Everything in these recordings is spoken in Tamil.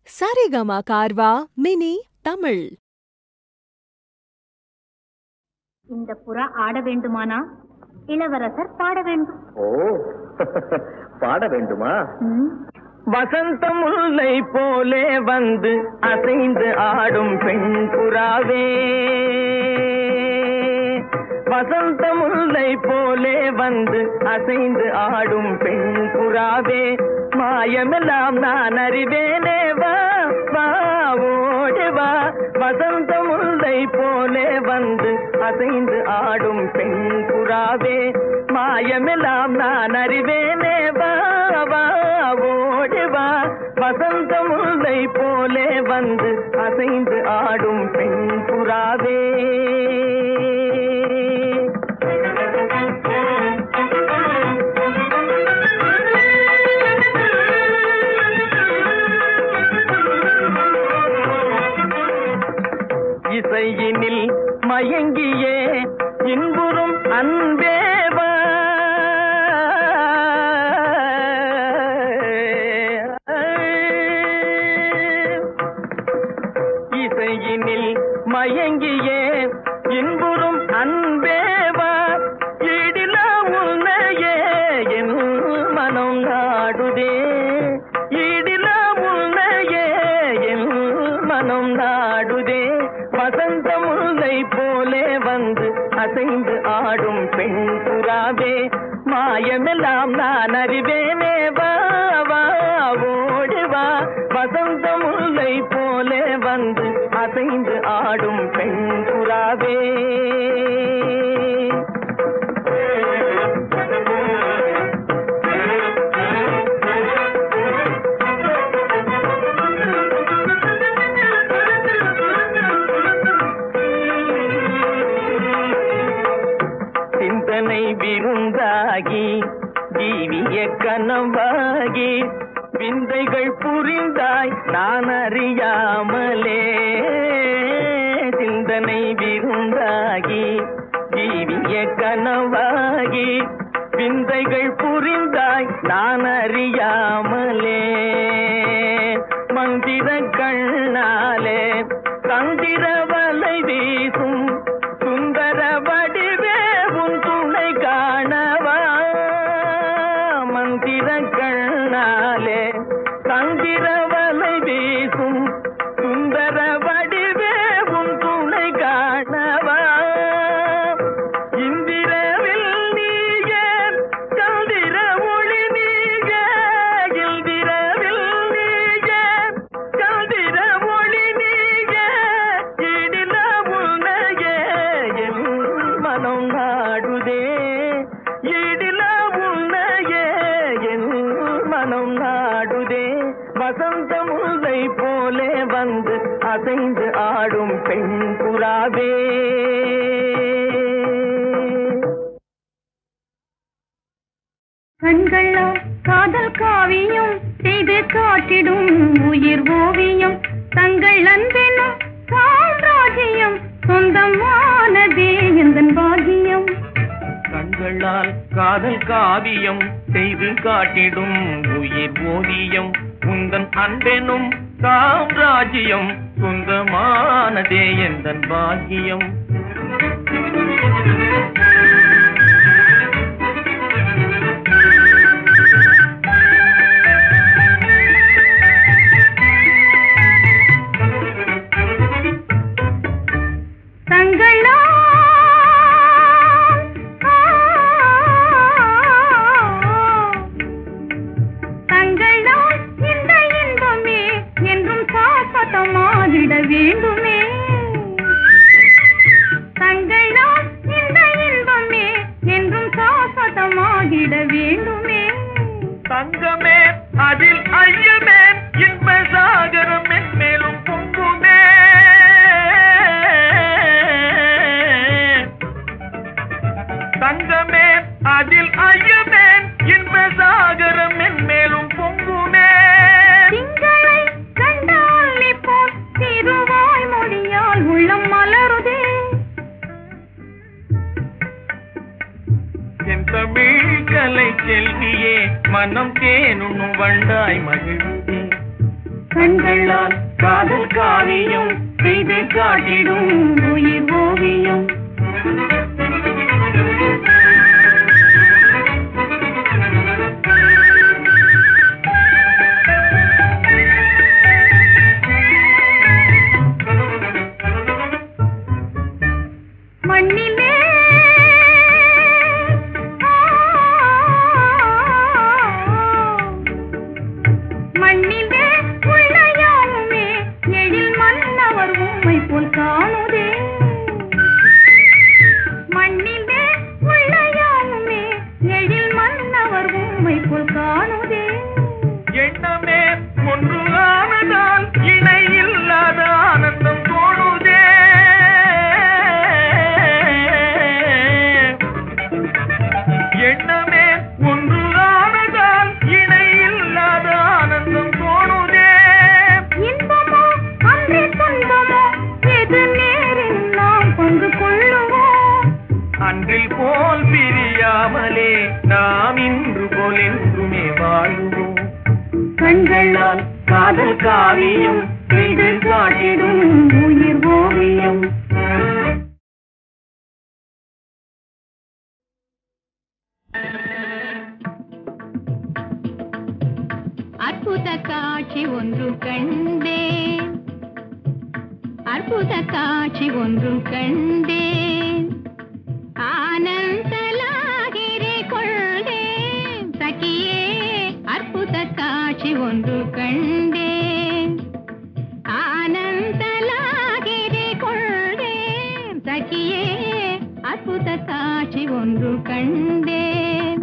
சரிகமா கார்வா மினி தமிழ் இந்த புறா ஆட வேண்டுமானா இளவரசர் பாட வேண்டும் ஓ பாட வேண்டுமா ம், வசந்த முல்லை போலே வந்து அசைந்து ஆடும் பெண் புறாவே வசந்த முல்லை போலே வந்து அசைந்து ஆடும் பெண் புறாவே மாயமெல்லாம் நான் அறிவேனே வா வா ஓடி வா வசந்த முல்லை போலே வந்து அசைந்து ஆடும் பெண் புறாவே மாயமெல்லாம் நான் அறிவேனே வா வா ஓடி வா வசந்த முல்லை போலே வந்து அசைந்து ஆடும் பெண் புறாவே இசையினில் மயங்கியே இன்புறும் அன்பேவா இசையினில் மயங்கியே இன்புறும் அன்பேவா ஈடிலா உன்னையே என் மனம் நாடுதே ஈடிலா உன்னையே என் மனம் நாடுதே வசந்த முல்லை போலே வந்து அசைந்து ஆடும் பெண் புறாவே மாயமெல்லாம் நான் அறிவேனே வா வா ஓடி வா வசந்த முல்லை போலே வந்து அசைந்து ஆடும் பெண் புறாவே சிந்தனை விருந்தாகி ஜீவிய கனவாகி விந்தைகள் புரிந்தாய் நான் அறியாமலே சிந்தனை விருந்தாகி ஜீவிய கனவாகி விந்தைகள் புரிந்தாய் நான் அறியாமலே மந்திர கண்ணாலே சந்திர வலை வீசும் சுந்தர வடிவே உன் துணை காணவா மந்திர கண்ணாலே சந்திர வலை வீசும் சுந்தர வடிவே உன் துணை காணவா இந்திரவில் நீயே சந்திர ஒளி நீயே இந்திரவில் நீயே சந்திர ஒளி நீயே இடில உன்னையே என் மனம் நாடுதே இடில உன்னையே என் மனம் நாடுதே வசந்த முல்லை போலே வந்து அசைந்து ஆடும் பெண் புறாவே கண்களால் காதல் காவியம் செய்து காட்டிடும் உயிர் ஓவியம் தங்கள் அன்பெனும் சாம்ராஜ்யம் சொந்தமானதே எந்தன் பாகியம் கண்களால் காதல் காவியம் செய்து காட்டிடும் உயிர் ஓவியம் உந்தன் அன்பெனும் சாம்ராஜ்யம் சொந்தமானதே எந்தன் பாக்கியம் தங்களால் தங்களால் இந்த இன்பமே என்றும் சாஸ்வதமாகிட வேண்டுமே தங்களால் இந்த இன்பமே என்றும் சாஸ்வதமாகிட வேண்டுமே தங்கமே அதில் ஐயமே இன்ப சாகரம் மேலும் பொங்குமே தங்கமே அதில் ஐயமே இன்ப சாகரம் மேலும் பொங்குமே திங்களை கண்டால் நீ போல் திருவாய் மொழியால் உள்ளம் மலருதே என் தமிழ் கலை செல்வியே மனம் தேனுண்ணும் வண்டாய் மகிழ்ந்தே கண்களால் காதல் காவியம் செய்து காட்டிடும் உயிர் ஓவியம் மண்ணிலே ஆ, மண்ணிலே உள்ள யாவுமே எழில் மன்னவர் உம்மை போல் காணுதே மண்ணிலே உள்ள யாவுமே எழில் மன்னவர் உம்மை போல் காணுதே எண்ணமே ஒன்று ஆனதால் இணை இல்லாத ஆனந்தம் தோணுதே எண்ணமே ஒன்று ஆனதால் இணை இல்லாத ஆனந்தம் தோணுதே இன்பமோ அன்றே துன்பமோ எது நேரில் நாம் பங்கு கொள்ளுவோம் அன்றில் போல் பிரியாமலே நாம் இன்று போல் என்றுமே வாழுவோம் கண்களால் காதல் காவியம் செய்து காட்டிடும் உயிர் ஓவியம் அற்புத காட்சி ஒன்று கண்டேன் அற்புத காட்சி ஒன்று கண்டேன் ஆனந்தலாகிரே கொள்கேன் சகியே அற்புத காட்சி ஒன்று கண்டேன் ஆனந்தலாகிரே கொள்கேன் சகியே அற்புத காட்சி ஒன்று கண்டேன்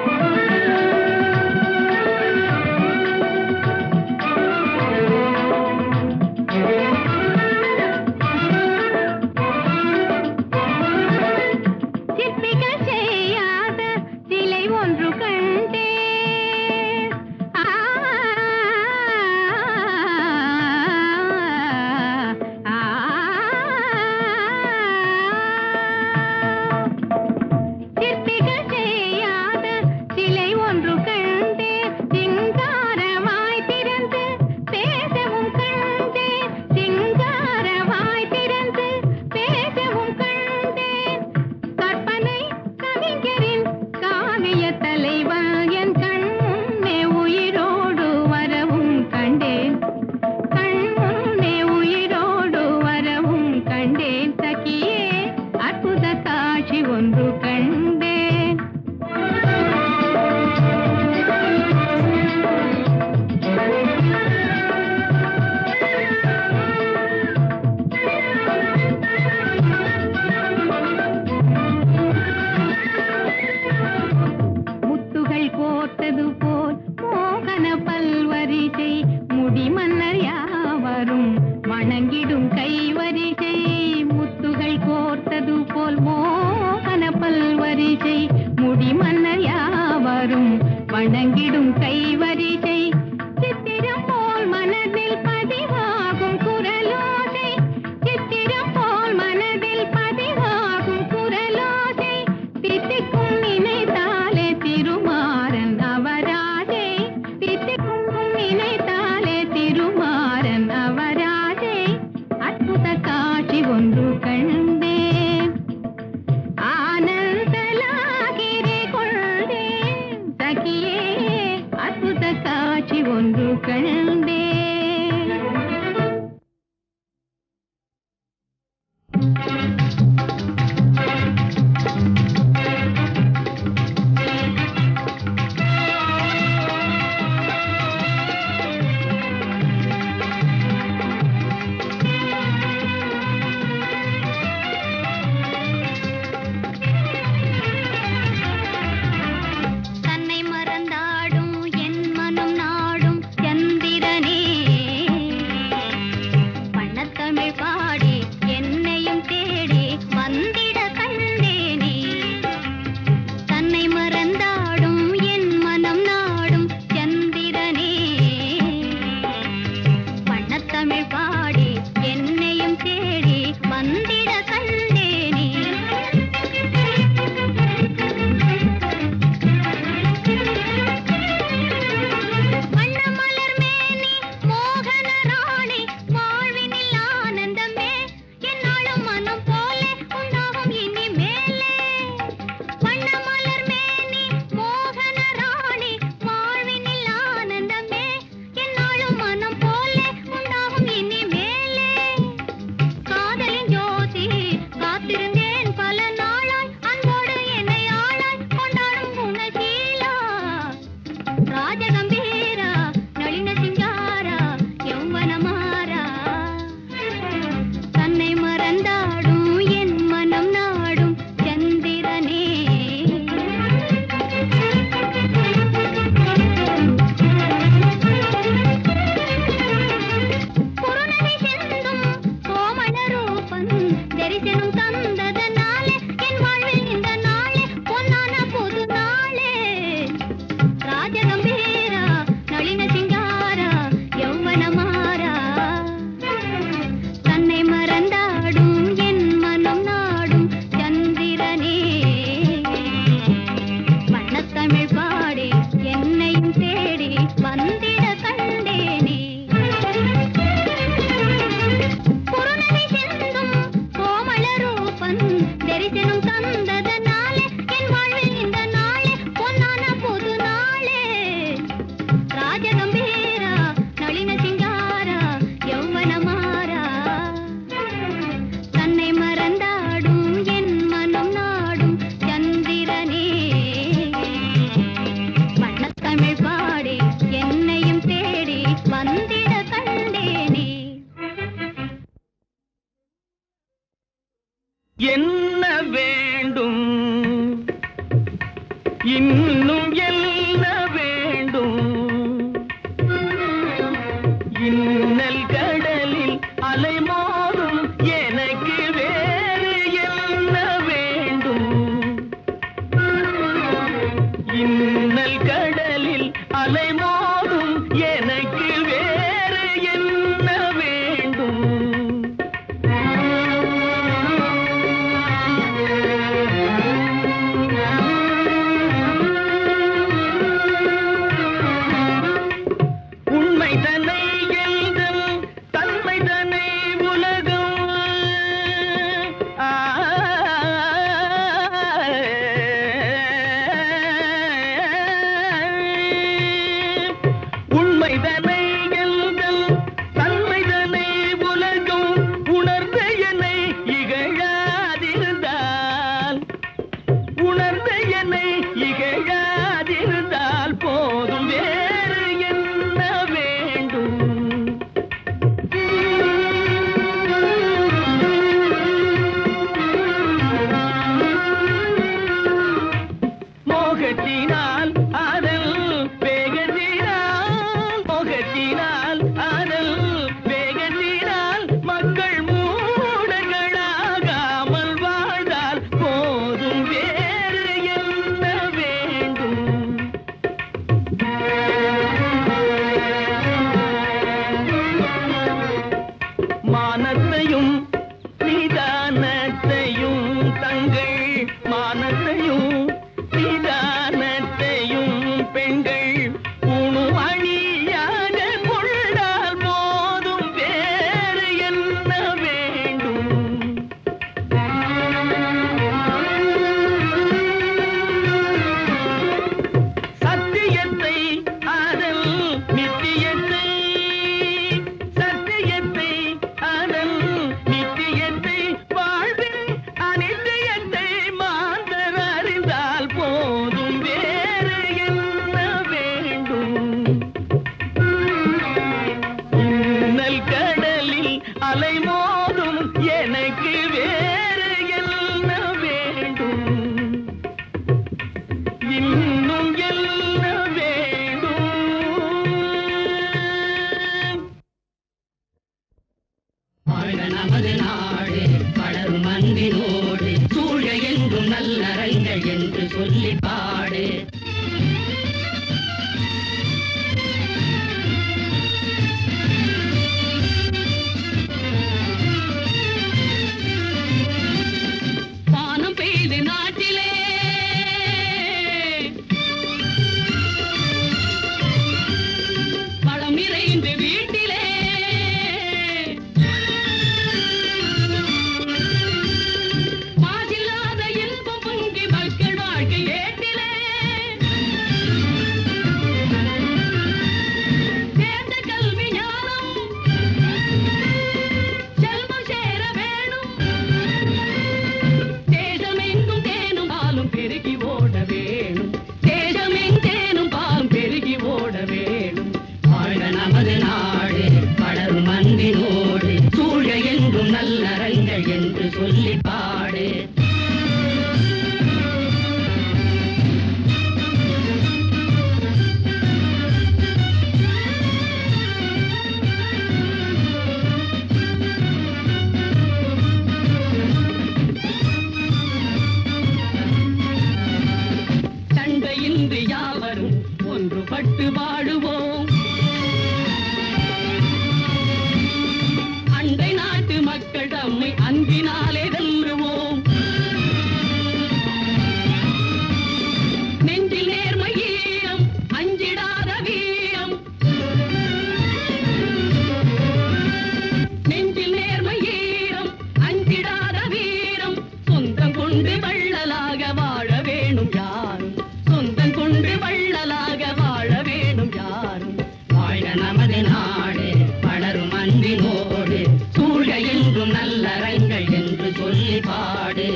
சிற்பிகள் செய்யாத சிலை ஒன்று கண்டேன் ஆ, என்ன வேண்டும் இன்னும் என்ன வேண்டும் இன்னல் கடலில் அலைமோதும் எனக்கு வேறு என்ன வேண்டும் இன்னல் கடலில் அலைமோதும் எனக்கு வேறு என்ன வேண்டும் உண்மை தன்னை எழுதும் தன்மை தன்னை உலகம் ஆ, உண்மை தன்னை எழுதும் தன்மை தன்னை உலகம் உணர்ந்த என்னை இகழாதிருந்தால் உணர்ந்த என்னை இகழாதிருந்தால் போதும் வேறு என்ன வேண்டும் மோகத்தினால் அதல் வேகத்தினால் மோகத்தினால் அதல் வேகத்தினால் மக்கள் மூடர்களாகாமல் வாழ்ந்தால் போதும் வேறு என்ன வேண்டும் மானத்தையும் நிதானத்தையும் தங்கள் மானத்தையும் நிதானத்தையும் பெண்கள் உணு அணியாக கொண்டால் போதும் வேறு என்ன வேண்டும் சத்தியத்தை அதன் நித்தியத்தை சத்தியத்தை அதன் நித்தியத்தை வாழ்வில் அனித்தியத்தை மாந்தர் அறிந்தால் போதும் வேறு என்ன வேண்டும் இன்னல் கடலில் அலைமோதும் எனக்கு வேறு என்ன வேண்டும் இன்னும் என்ன வேண்டும் வாழ்க நமது நாடு வளரும் அன்பினோடு சூழ என்றும் நல்லறங்கள் என்று சொல்லி பாடு வானம் பெய்து நாட்டிலே வளம் நிறைந்து வீட்டிலே மாசில்லாத இன்பம் பொங்கி மக்கள் வாழ்க்கை ஏட்டிலே சேர்ந்த கல்வி ஞானம் செல்வம் சேர வேணும் தேசமெங்கும் தேனும் பாலும் பெருகி ஓட வேணும் தேசமெங்கும் தேனும் பாலும் பெருகி ஓட வேணும் வாழ்க நமது நாடு வளரும் அன்பினோடு சூழ என்றும் நல்லறங்கள் என்று சொல்லி பாடு சண்டையின்றி யாவரும் ஒன்றுபட்டு வாழுவோம் அண்டை நாட்டு மக்கள் தம்மை அன்பினாலே வெல்லுவோம் நெஞ்சில் நேர்மை ஈரம் அஞ்சிடாத வீரம் நெஞ்சில் நேர்மை ஈரம் அஞ்சிடாத வீரம் சொந்தம் கொண்டு வள்ளலாக வாழ வேணும் யாரும் சொந்தம் கொண்டு வள்ளலாக வாழ வேணும் யாரும் வாழ்க நமது நாடு வளரும் அன்பினோடு சூழ என்றும் நல்லறங்கள் என்று சொல்லி பாடு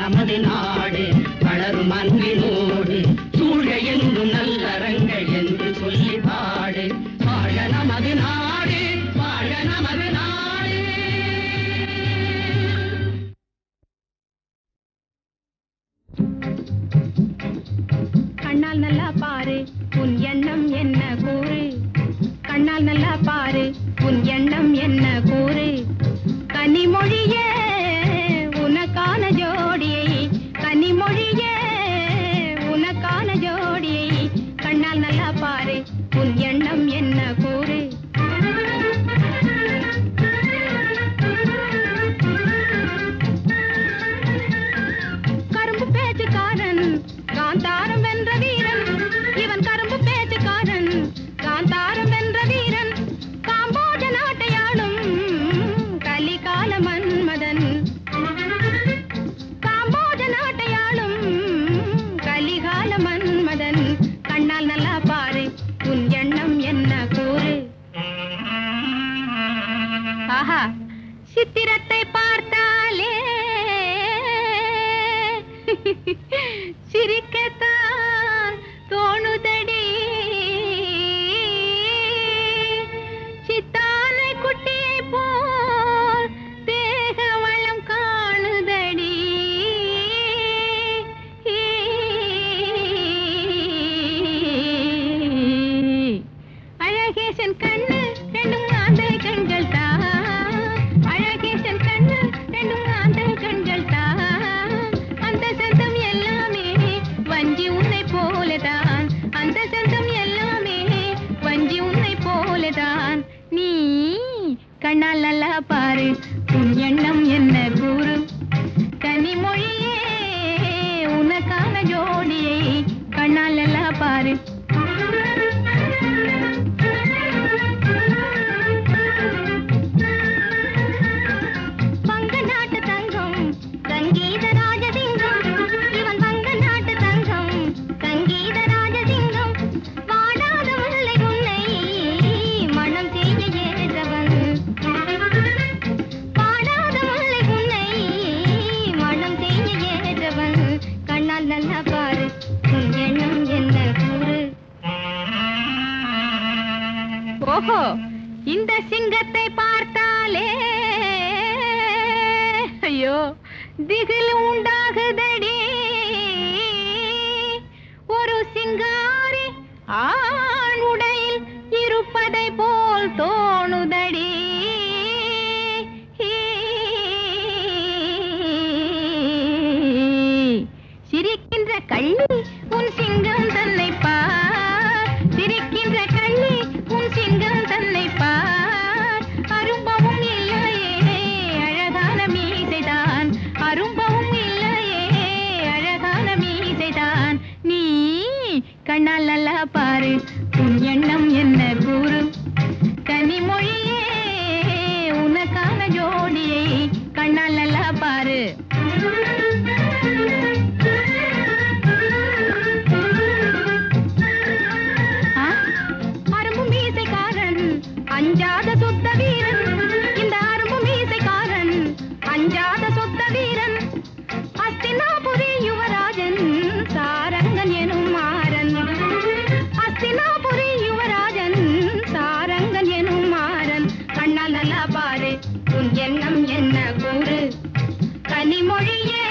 நமது நாடு வளரும் அன்பினோடு சூழ என்றும் நல்லறங்கள் என்று சொல்லி பாடு வாழ நமது நாடு வாழ நமது நாடு கண்ணால் நல்லா பாரு உன் எண்ணம் என்ன கூறு கண்ணால் நல்லா பாரு உன் எண்ணம் என்ன கூறு கனிமொழியே உனக்கான ஜோடியை கனிமொழியே உனக்கான ஜோடியை கண்ணால் நல்லா பாரு உன் எண்ணம் என்ன கூறு கரும்பு பேச்சுக்காரன் காந்தாரம் வென்ற வீரன் இவன் கரும்பு பேச்சுக்காரன் காந்தாரம் வென்ற வீரன் காம்போஜ நாட்டையாளும் கலிகால மன்மதன் காம்போஜ நாட்டையாளும் கலிகால மன்மதன் கண்ணால் நல்லா பாரு உன் எண்ணம் என்ன கூறு ஆஹா சித்திரத்தை பார்த்தாலே சிரிக்கத்தான் தோணுதடி சித்தானை குட்டியை போல் தேக வளம் காணுதடி அழகேசன் கண்ணு ரெண்டும் ஆந்த கண்கள் தான் அழகேசன் கண்ணு ரெண்டும் ஆந்த கண்கள் தான் அந்த சந்தம் எல்லாமே வஞ்சி உன்னை போலதான் அந்த சந்தம் எல்லாமே வஞ்சி உன்னை போலதான் நீ கண்ணால் நல்லா பாரு உன் எண்ணம் என்ன கூறு கனிமொழியே உனக்கான ஜோடியை கண்ணால் நல்லா பாரு வங்க நாட்டு தங்கம் சங்கீத ராஜசிங்கம் இவன் வங்க நாட்டு தங்கம் சங்கீத ராஜசிங்கம் வாடாத முல்லை உன்னை மனம் செய்ய ஏற்றவன் வாடாத முல்லை உன்னை மனம் செய்ய ஏற்றவன் கண்ணால் நல்லா பாரு உன் எண்ணம் என்ன கூறு ஓஹோ இந்த சிங்கத்தை பார்த்தாலே ஐயோ திகில் உண்டாகுதடி ஒரு சிங்காரி ஆண் உடையில் இருப்பதை போல் தோணுதடி சிரிக்கின்ற கள்ளி உன் சிங்கம் தன்னை பார் சிரிக்கின்ற கள்ளி உன் சிங்கம் தன்னை பார் அரும்பவும் இல்லையே அழகான மீசைதான் அரும்பவும் இல்லையே அழகான மீசைதான் நீ கண்ணால் நல்லா பாரு உன் எண்ணம் என்ன கூறு கனிமொழியே உனக்கான ஜோடியை கண்ணால் நல்லா பாரு ஆ? அரும்பு மீசைக்காரன் அஞ்சாத சுத்த வீரன் இந்த அரும்பு மீசைக்காரன் அஞ்சாத சுத்த வீரன் அஸ்தினாபுரி யுவராஜன் சாரங்கன் எனும் மாறன் அஸ்தினாபுரி யுவராஜன் சாரங்கன் எனும் மாறன் கண்ணால் நல்லா பாரு உன் எண்ணம் என்ன கூறு கனிமொழியே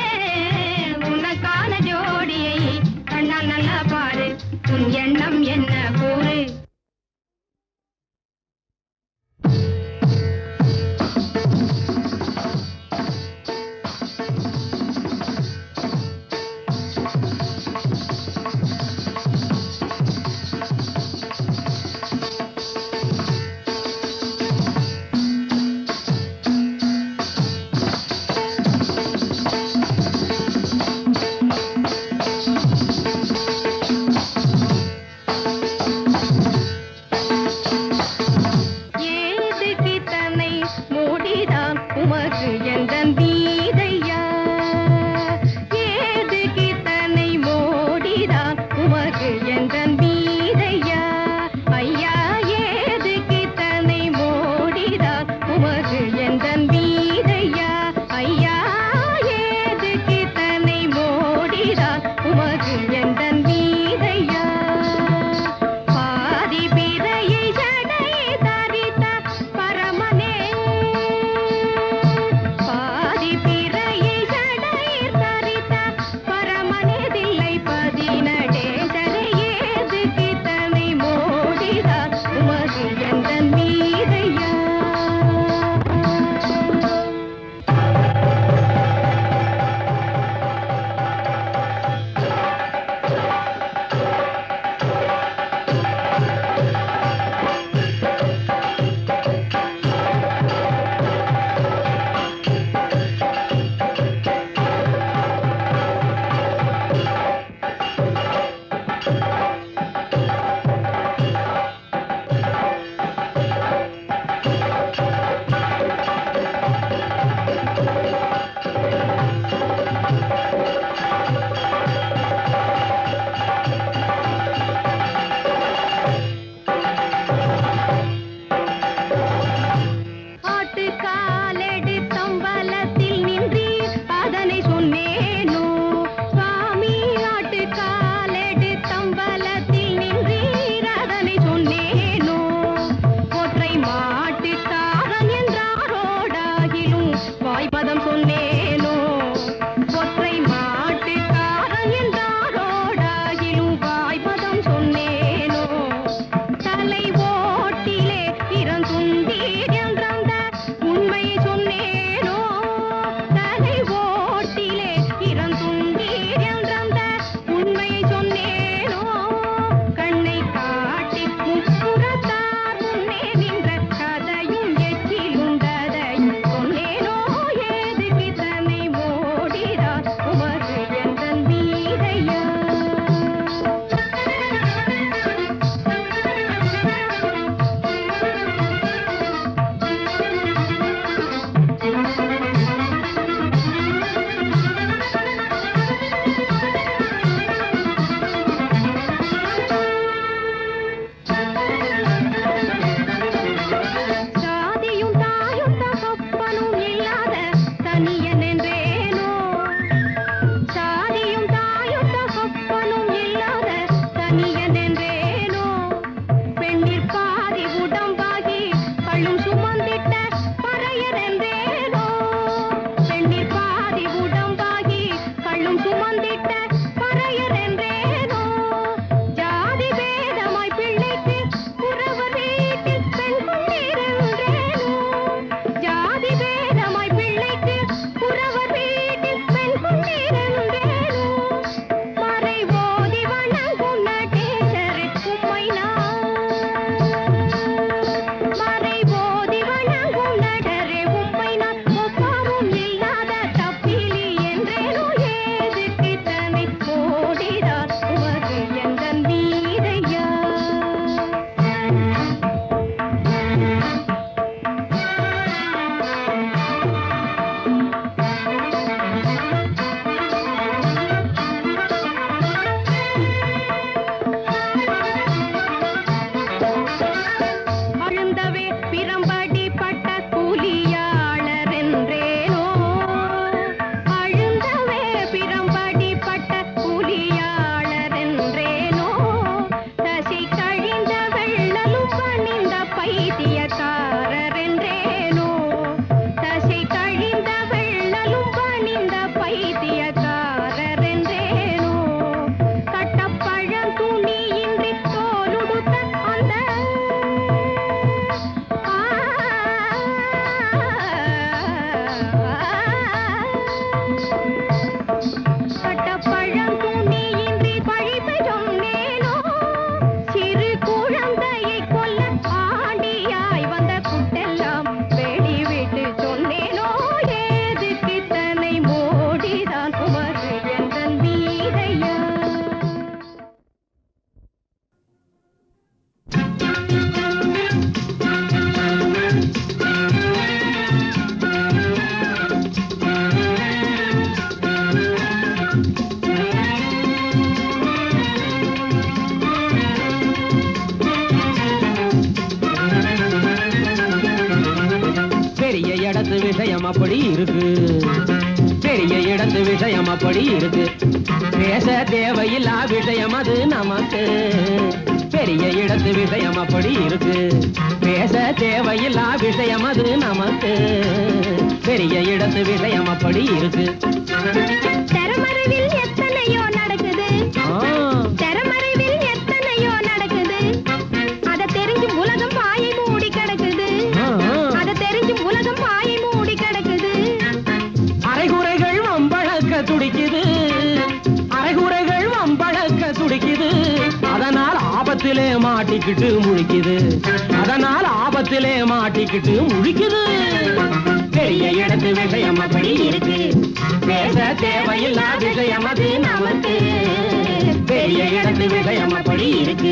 அப்படி இருக்கு பெரிய இடத்து விஷயம் அப்படி இருக்கு பேச தேவையில்லா விஷயம் அது நமக்கு பெரிய இடத்து விஷயம் அப்படி இருக்கு பேச தேவையில்லா விஷயம் அது நமக்கு பெரிய இடத்து விஷயம் அப்படி இருக்கு தெரமறைவில் எத்தனையோ நடக்குது ஆ, தெரமறைவில் எத்தனையோ நடக்குது அத தெரிஞ்சும் உலகம் பாயை மூடி கிடக்குது ஆ, ஆ. அத தெரிஞ்சும் உலகம் பாயை மூடி கிடக்குது அரைகுறைகள் வம்பளக்க துடிக்குது அரைகுறைகள் வம்பளக்க துடிக்குது அதனால் ஆபத்திலே மாட்டிக்கிட்டு முழிக்குது அதனால் ஆபத்திலே மாட்டிக்கிட்டு முழிக்குது பெரிய இடத்து விஷயம் அப்படி இருக்கு பேச தேவையில்லா விஷயம் அது நமக்கு பெரிய இடத்து விஷயம் அப்படி இருக்கு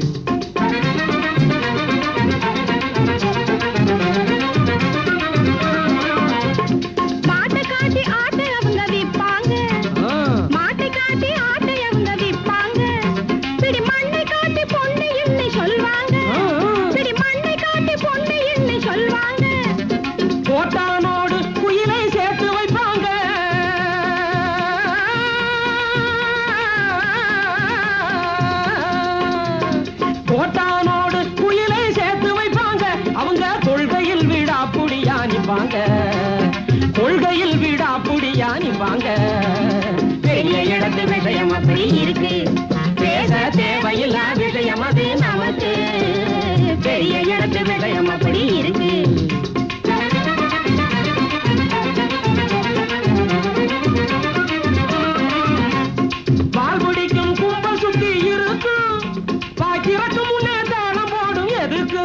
மாட்டை காட்டி ஆட்டை அவங்க விப்பாங்க ஆ, மாட்டை காட்டி ஆட்டை அவங்க விப்பாங்க பிடி மண்ணை காட்டி பொண்ணு இல்லை சொல்வாங்க ஆ, ஆ. பிடி மண்ணை காட்டி பொண்ணு இல்லை சொல்வாங்க கோட்டானோடு குயிலை சேர்த்து வைப்பாங்க கோட்டானோடு குயிலை சேர்த்து வைப்பாங்க அவங்க கொள்கையில் விடா புடியா நிப்பாங்க கொள்கையில் விடா புடியா நிப்பாங்க பெரிய இடத்து விஷயம் அப்படி இருக்கு பேச தேவையில்லா விஷயம் அது நமக்கு பெரிய இடத்து விஷயம் அப்படி இருக்கு பால் பிடிக்கும் கும்பல் சுத்தி இருக்கும் பாக்கிறக்கு முன்னே தாளம் போடும் எதுக்கு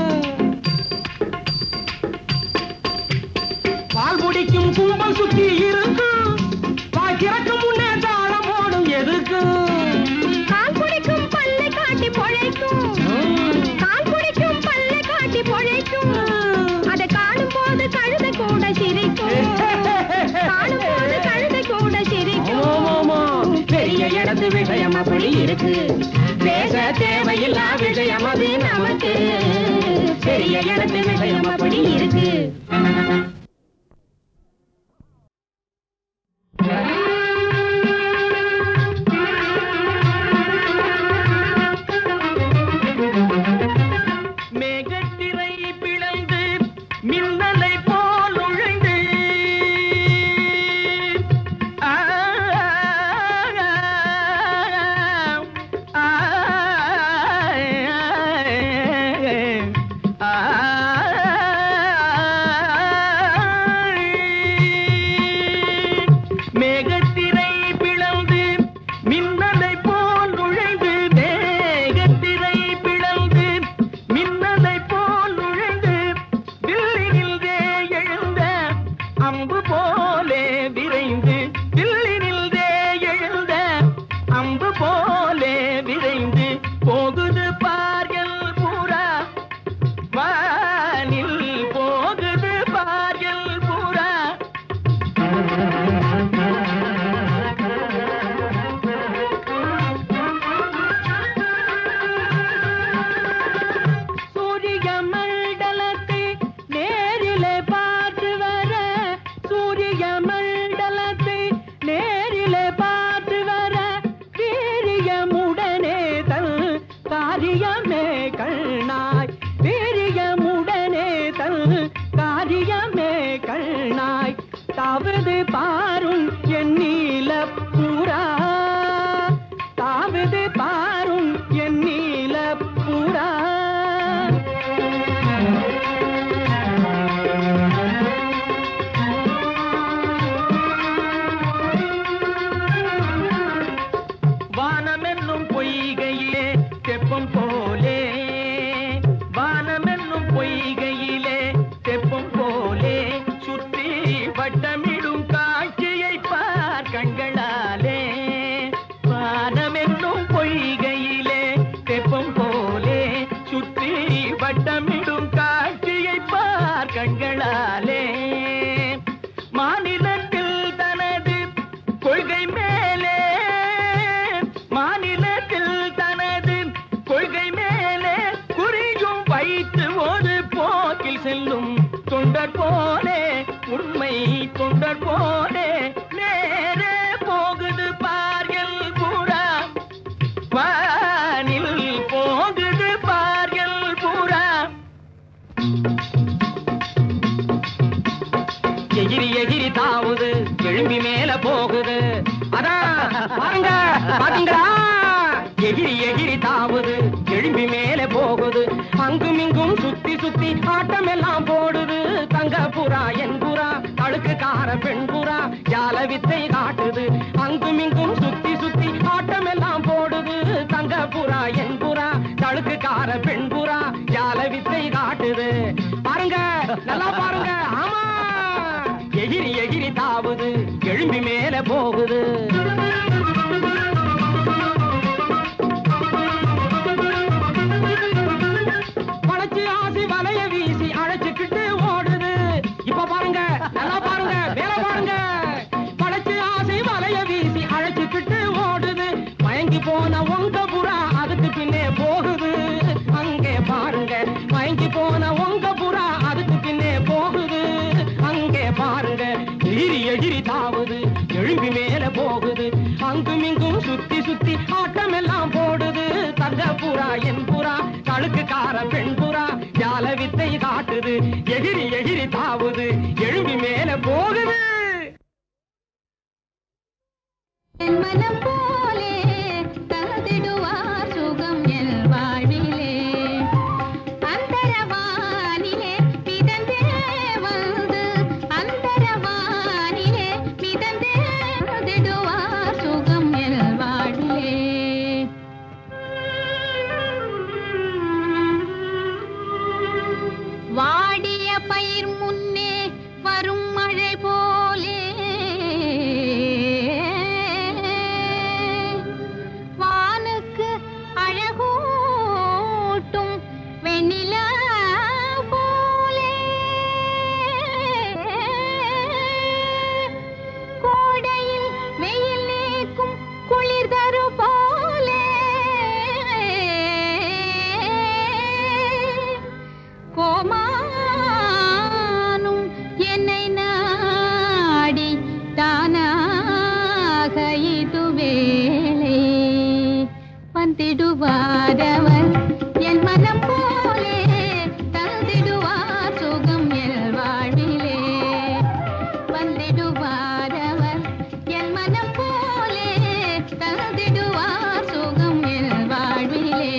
பால் பிடிக்கும் கும்பல் சுத்தி இருக்கும் பாக்கிறக்கு முன்னே தாளம் போடும் எதுக்கு கால் குடிக்கும் பல்லை காட்டி பொழைக்கும் கால் குடிக்கும் பல்லை காட்டி பொழைக்கும் அதை காணும் போது கழுதை கூட சிரிக்கும் காணும் போது கழுதை கூட சிரிக்கும் ஆமாமா, பெரிய இடத்து விஷயம் அப்படி இருக்கு பேச தேவையில்லா விஷயம் அது நமக்கு பெரிய இடத்து விஷயம் அப்படி இருக்கு மேகத்திரை பிளந்து மின்னலை போல் நுழைந்து ஆ, ஆ, ஆ, மேகத்திரை பிளந்து மின்னலை போல் நுழைந்து மேகத்திரை பிளந்து மின்னலை போல் நுழைந்து வில்லினில்தே எழுந்த அம்பு போலே விரைந்து வில்லினில்தே எழுந்த அம்பு போலே விரைந்து போகுது பார்கள் பூரா வானில் போகுது பார்கள் பூரா சூரிய மண்டலத்தை நேரிலே பார்த்து வர சூரிய மண்டலத்தை நேரிலே பார்த்து வர வீரியமுடனே தன் காரியமே கண்ணாய் வீரியமுடனே தன் காரியமே கண்ணாய் தாவது பாரும் என் நீல பூரா தாவது பாரும் என் நீல பூரா வானமென்னும் பொய்கையிலே தெப்பம் போலே வானமென்னும் பொய்கையிலே தெப்பம் போலே சுற்றி வட்டமிடும் காட்சியை பார் கண்களாலே வானமென்னும் பொய்கையிலே தெப்பம் போலே சுற்றி வட்டமிடும் காட்சியை பார் கண்களாலே மாநிலத்தில் தனது கொள்கை மேலே மாநிலத்தில் தனது கொள்கை மேலே குறியும் வைத்து ஒரு போக்கில் செல்லும் தொண்டர் போலே உண்மை சுழல் போலே நேரே போகுது பார்கள் புறா வானில் போகுது பார்கள் புறா எகிரி எகிரி தாவுது எழும்பி மேல போகுது அதான் பாருங்க பாத்தீங்களா எகிரி எகிரி தாவுது எழும்பி மேல போகுது அங்கும் இங்கும் சுத்தி சுத்தி ஆட்டம் எல்லாம் போடுது தங்க புறா என் புறா அழுக்கு கார பெண் புறா ஜால வித்தை காட்டுது அங்கும் இங்கும் சுத்தி சுத்தி ஆட்டம் எல்லாம் போடுது தங்க புறா என் புறா தழுக்கு கார பெண் புறா ஜால வித்தை காட்டுது பாருங்க நல்லா பாருங்க ஆமா எகிரி எகிரி தாவுது எழும்பி மேல போகுது பழச்சு ஆசி வலைய வீசி அழைச்சுக்கிட்டு ஓடுது இப்ப பாருங்க நல்லா பாருங்க மேல பாருங்க பழச்சு ஆசி வலைய வீசி அழைச்சுக்கிட்டு ஓடுது மயங்கி போன உங்க புறா அதுக்கு பின்னே போகுது அங்கே பாருங்க மயங்கி போன உங்க புறா அதுக்கு பின்னே போகுது அங்கே பாருங்க எகிரி எகிரி தாவுது எழும்பி மேல போகுது அங்கும் இங்கும் சுத்தி சுத்தி ஆட்டம் எல்லாம் போடுது தங்க புறா என் புறா கழுக்கு கார பெண் புறா ஜால வித்தை காட்டுது எகிரி எகிரி தாவுது எழும்பி மேல போகுது என் மனம் போலே தந்திடுவார் சுகம் என் வாழ்விலே அந்தரவானிலே மிதந்தே வந்து அந்தரவானிலே மிதந்தே வந்திடுவார் சுகம் என் வாழ்விலே வாடிய பயிர் முன்னே வரும் மழை போலே வானுக்கு அழகூட்டும் வெண்ணிலா போலே கோடையில் வெயில் நீக்கும் குளிர் தரு போலே கோமானும் என்னை நாடி தானாக இது வேளை வந்திடுவாரவர் என் மனம் போலே தந்திடுவார் சுகம் என் வாழ்விலே வந்திடுவாரவர் என் மனம் போலே தந்திடுவார் சுகம் என் வாழ்விலே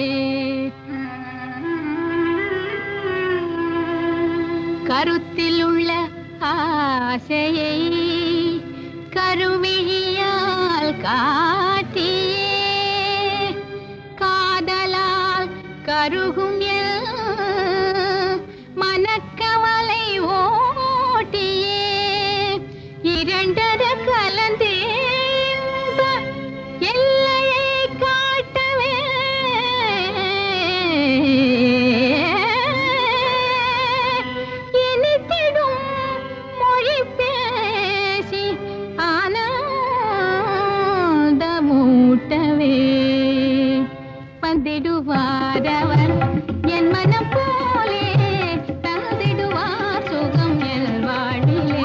கருத்தில் உள்ள ஆசையை கருவிழியால் காட்டியே காதலால் கருகும் என் மனக்கவலை ஓட்டியே இரண்டர கலந்தே இன்ப எல்லையை காட்டவே இனித்திடும் மொழி பேசி ஆனந்தமூட்டவே வந்திடுவாரவர் என் மனம் போலே தந்திடுவார் சுகம் என் வாழ்விலே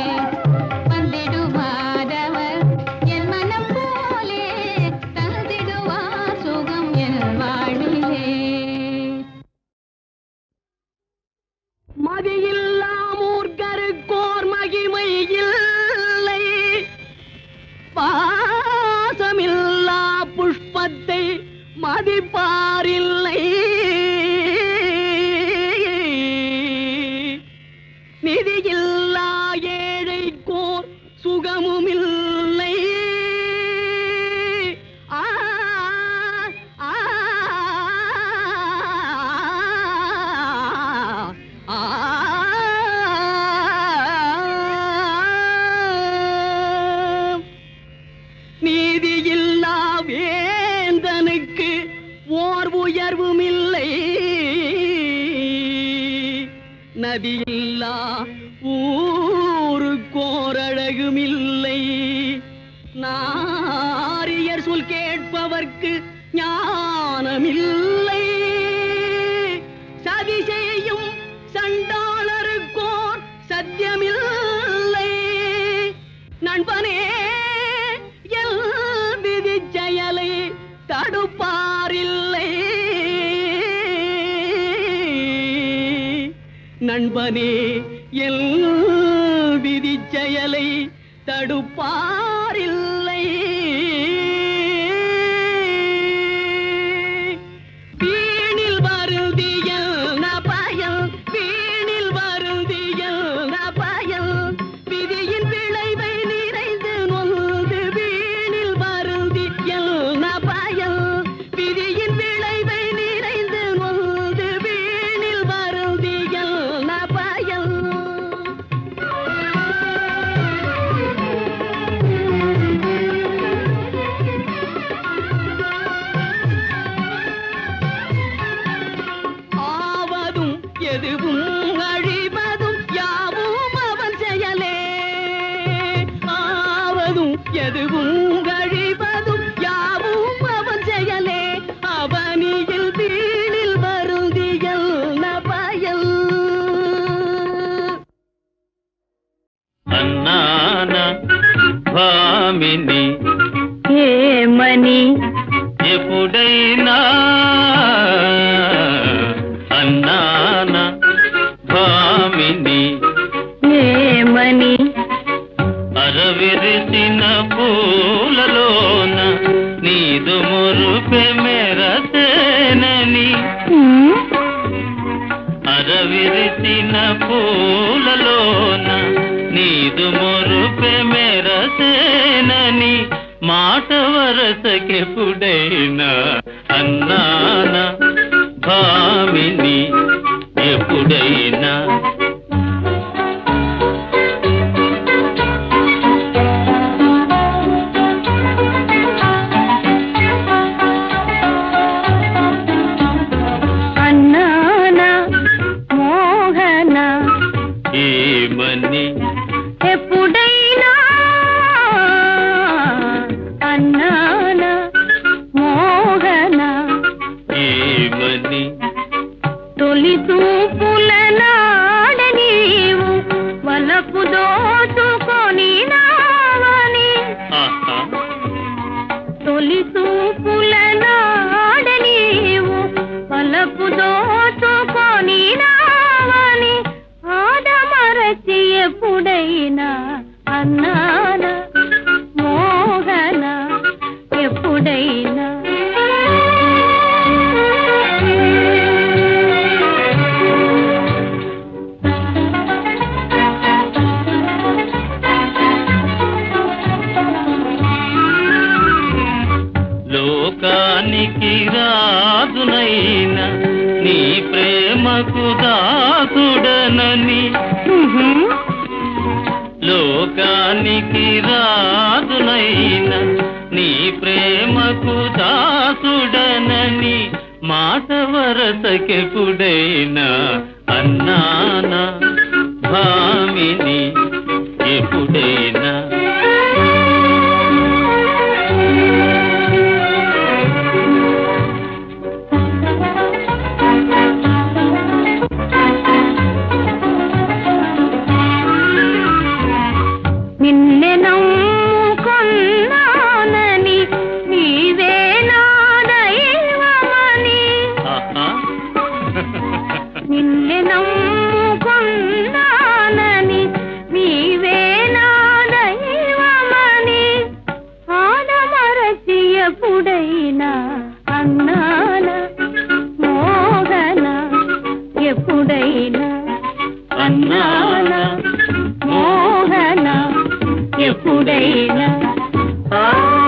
வந்திடுவாரவர் என் மனம் போலே தந்திடுவார் சுகம் என் வாழ்விலே மதியில்லா மூர்க்கருக்கோர் மகிமை இல்லை பாசமில்லா புஷ்பத்தை மதிப்பாரில்லை நிதியில்லா ஏழைக்கோர் சுகமுமில்லை ஆ ஆ ஆ நீதியில்லா வேந்தனுக்கு ஓர் உயர்வும் இல்லை நதியில்லா ஊருக்கோரழகும் இல்லை நாரியர் சொல் கேட்பவர்க்கு ஞானமில்லை சதி செய்யும் சண்டாளருக்கோர் சத்தியமில்லை நண்பனே எல் விதி செயலை தடுப்பாரில்லை வீணில் வருந்திய நபயல் வீணில் வருந்திய நபயல் விதியின் விளைவை நிறைந்து நொந்து வீணில் வருந்திய நபயல் விதியின் விளைவை நிறைந்து நொந்து வீணில் வருந்திய நபயல் ஆவதும் எதுவும் அழிவதும் யாவும் அவன் செயலே ஆவதும் எதுவும் அழிவதும் யாவும் அவன் செயலே அவனியில் வீணில் வருந்தியல் நபயல் అన్నాన భామిని ఏమని ఎప్పుడైనా అన్నాన భామిని ఏమని అరవిరిసిన పూలలోన నీదు మురుపె మెరసేనని హ్మ్? అరవిరిసిన పూలలోన నీదు మురుపె మెరసేనని మాట వరసకెప్పుడైనా అన్నాన భామిని ఎప్పుడైనా అన్నానా మోహన ఏమని ఎప్పుడైనా అన్నానా మోహన ఏమని తొలి చూపుల నాడ నీవు వలపు దోచుకొని నావని ఆహా తొలి చూపుల నాడ నీవు వలపు దోచుకొని నావని ఆడమరచి ఎప్పుడైనా అన్నాన మోహన ఎప్పుడైనా లోకానికి రాజునైన నీ ప్రేమకు దాసుడనని లోకానికి రాజునైన నీ ప్రేమకు దాసుడనని మాట వరసకెప్పుడైనా అన్నానా భామిని ఎప్పుడైనా నిన్నె నమ్ముకొన్నానని నీవే నా దైవమని ఆహా నిన్నె నమ్ముకొన్నానని నీవే నా దైవమని ఆడమరచి ఎప్పుడైనా అన్నాన మోహన ఎప్పుడైనా అన్నాన మోహన ఎప్పుడైనా ఆ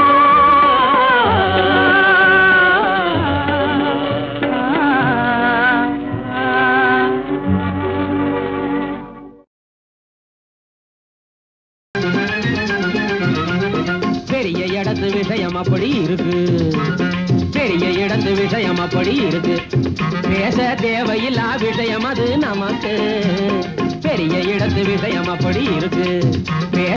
பெரிய இடத்து விஷயம் அப்படி இருக்கு பெரிய இடத்து விஷயம் அப்படி இருக்கு பேச தேவையில்லா விஷயம் அது நமக்கு பெரிய இடத்து விஷயம் அப்படி இருக்கு பே-